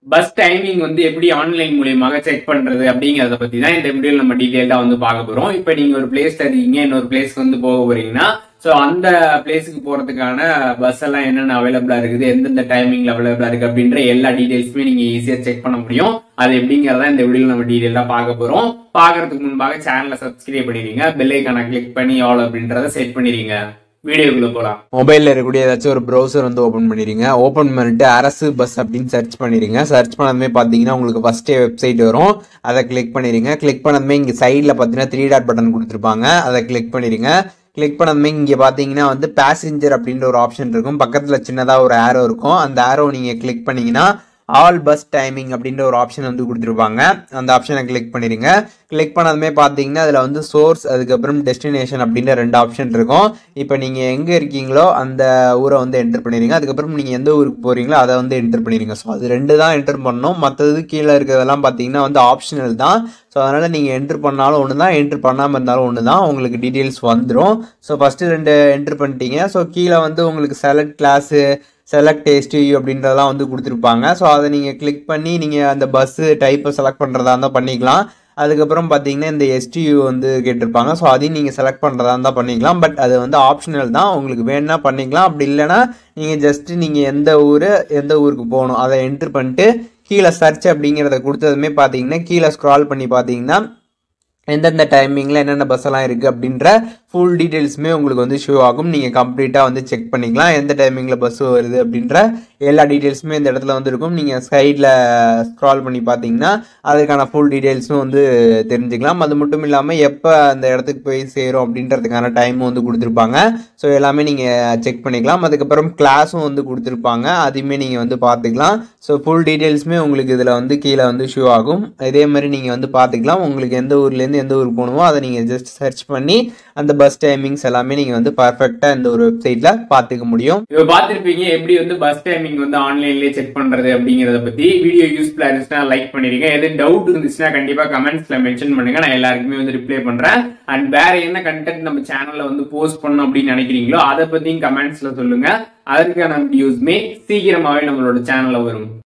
bus timing வந்து எப்படி online மூலியமாக செக் பண்றது அப்படிங்கறத பத்தி தான் இந்த வீடியோ நம்ம டீடைல்டா வந்து பார்க்க போறோம் இப்போ நீங்க ஒரு பிளேஸ்ல இருக்கீங்க இன்னொரு பிளேஸ்க்கு வந்து போக போறீங்கன்னா ஸோ அந்த பிளேஸுக்கு போறதுக்கான பஸ் எல்லாம் என்னென்ன அவைலபிளா இருக்குது எந்தெந்த டைமிங்ல அவைலபிளா இருக்கு அப்படின்ற எல்லா டீடைல்ஸுமே நீங்க ஈஸியா செக் பண்ண முடியும் அது எப்படிங்கறத இந்த வீடியோ நம்ம டீடைலா பார்க்க போறோம் பார்க்கறதுக்கு முன்பாக சேனலை சப்ஸ்கிரைப் பண்ணிடுங்க பெல் ஐக்கான கிளிக் பண்ணி ஆல் அப்படின்றத செட் பண்ணிடுங்க வீடியோக்குள்ள போலாம் மொபைலில் இருக்கக்கூடிய ஏதாச்சும் ஒரு ப்ரௌசர் வந்து ஓப்பன் பண்ணிடுங்க ஓப்பன் பண்ணிட்டு அரசு பஸ் அப்படின்னு சர்ச் பண்ணிடுங்க சர்ச் பண்ணதுமே பார்த்தீங்கன்னா உங்களுக்கு ஃபஸ்ட்டே வெப்சைட் வரும் அதை கிளிக் பண்ணிடுங்க கிளிக் பண்ணதுமே இங்கே சைடில் பார்த்தீங்கன்னா த்ரீ டாட் பட்டன் கொடுத்துருப்பாங்க அதை கிளிக் பண்ணிடுங்க கிளிக் பண்ணதுமே இங்கே பார்த்தீங்கன்னா வந்து பேசஞ்சர் அப்படின்ற ஒரு ஆப்ஷன் இருக்கும் பக்கத்தில் சின்னதாக ஒரு ஆரோ இருக்கும் அந்த ஆரோ நீங்கள் கிளிக் பண்ணீங்கன்னா ஆல் பஸ் டைமிங் அப்படின்ற ஒரு ஆப்ஷன் வந்து கொடுத்துருப்பாங்க அந்த ஆப்ஷனை கிளிக் பண்ணிடுங்க கிளிக் பண்ணதுமே பார்த்தீங்கன்னா அதில் வந்து சோர்ஸ் அதுக்கப்புறம் டெஸ்டினேஷன் அப்படின்ற ரெண்டு ஆப்ஷன் இருக்கும் இப்போ நீங்கள் எங்கே இருக்கீங்களோ அந்த ஊரை வந்து என்டர் பண்ணிடுங்க அதுக்கப்புறம் நீங்கள் எந்த ஊருக்கு போகிறீங்களோ அதை வந்து என்டர் பண்ணிடுங்க ஸோ அது ரெண்டு தான் என்டர் பண்ணணும் மற்றது கீழே இருக்கிறதெல்லாம் பார்த்தீங்கன்னா வந்து ஆப்ஷனல் தான் ஸோ அதனால் நீங்கள் என்ட்ரு பண்ணாலும் ஒன்று தான் என்ட்ரு பண்ணாமல் இருந்தாலும் ஒன்று தான் உங்களுக்கு டீட்டெயில்ஸ் வந்துடும் ஸோ ஃபஸ்ட்டு ரெண்டு என்ட்ரு பண்ணிட்டீங்க ஸோ கீழே வந்து உங்களுக்கு செலக்ட் கிளாஸு செலக்ட் எஸ்டியூ அப்படின்றதெல்லாம் வந்து கொடுத்துருப்பாங்க ஸோ அதை நீங்கள் கிளிக் பண்ணி நீங்கள் அந்த பஸ்ஸு டைப்பை செலக்ட் பண்ணுறதா இருந்தால் பண்ணிக்கலாம் அதுக்கப்புறம் பார்த்தீங்கன்னா இந்த எஸ்டியூ வந்து கேட்டிருப்பாங்க ஸோ அதையும் நீங்கள் செலக்ட் பண்ணுறதா இருந்தால் பண்ணிக்கலாம் பட் அது வந்து ஆப்ஷனல் தான் உங்களுக்கு வேணும்னா பண்ணிக்கலாம் அப்படி இல்லைன்னா நீங்கள் ஜஸ்ட்டு நீங்கள் எந்த ஊர் எந்த ஊருக்கு போகணும் அதை என்ட்ரு பண்ணிட்டு கீழே சர்ச் அப்படிங்கிறத கொடுத்ததுமே பார்த்தீங்கன்னா கீழே ஸ்க்ரால் பண்ணி பார்த்தீங்கன்னா எந்தெந்த டைமிங்கில் என்னென்ன பஸ் எல்லாம் இருக்குது அப்படின்ற ஃபுல் டீட்டெயில்ஸுமே உங்களுக்கு வந்து ஷோ ஆகும் நீங்கள் கம்ப்ளீட்டாக வந்து செக் பண்ணிக்கலாம் எந்த டைமிங்கில் பஸ் வருது அப்படின்ற எல்லா டீட்டெயில்ஸுமே இந்த இடத்துல வந்து இருக்கும் நீங்கள் சைடில் ஸ்க்ரால் பண்ணி பார்த்தீங்கன்னா அதுக்கான ஃபுல் டீட்டெயில்ஸும் வந்து தெரிஞ்சுக்கலாம் அது மட்டும் இல்லாமல் எப்போ அந்த இடத்துக்கு போய் சேரும் அப்படின்றதுக்கான டைமும் வந்து கொடுத்துருப்பாங்க ஸோ எல்லாமே நீங்கள் செக் பண்ணிக்கலாம் அதுக்கப்புறம் கிளாஸும் வந்து கொடுத்துருப்பாங்க அதையுமே நீங்கள் வந்து பார்த்துக்கலாம் ஸோ ஃபுல் டீட்டெயில்ஸுமே உங்களுக்கு இதில் வந்து கீழே வந்து ஷோ ஆகும் இதே மாதிரி நீங்கள் வந்து பார்த்துக்கலாம் உங்களுக்கு எந்த ஊர்லேருந்து எந்த ஊருக்கு போகணுமோ அதை நீங்கள் ஜஸ்ட் சர்ச் பண்ணி அந்த பஸ் டைமிங்ஸ் எல்லாமே நீங்கள் வந்து பர்ஃபெக்டாக இந்த ஒரு வெப்சைட்டில் பார்த்துக்க முடியும் இப்போ பார்த்திருப்பீங்க எப்படி வந்து பஸ் டைமிங் வந்து ஆன்லைன்லயே செக் பண்றது அப்படிங்கறத பத்தி வீடியோ யூஸ்ஃபுல்லா இருந்துச்சுன்னா லைக் பண்ணிருங்க எது டவுட் இருந்துச்சுன்னா கண்டிப்பா கமெண்ட்ஸ்ல மென்ஷன் பண்ணுங்க நான் எல்லாருக்குமே வந்து ரிப்ளை பண்றேன் அண்ட் வேற என்ன கண்டென்ட் நம்ம சேனல்ல வந்து போஸ்ட் பண்ணணும் அப்படின்னு நினைக்கிறீங்களோ அதை பத்தியும் கமெண்ட்ஸ்ல சொல்லுங்க அதற்கான வீடியோஸ்மே சீக்கிரமாவே நம்மளோட சேனல்ல வரும்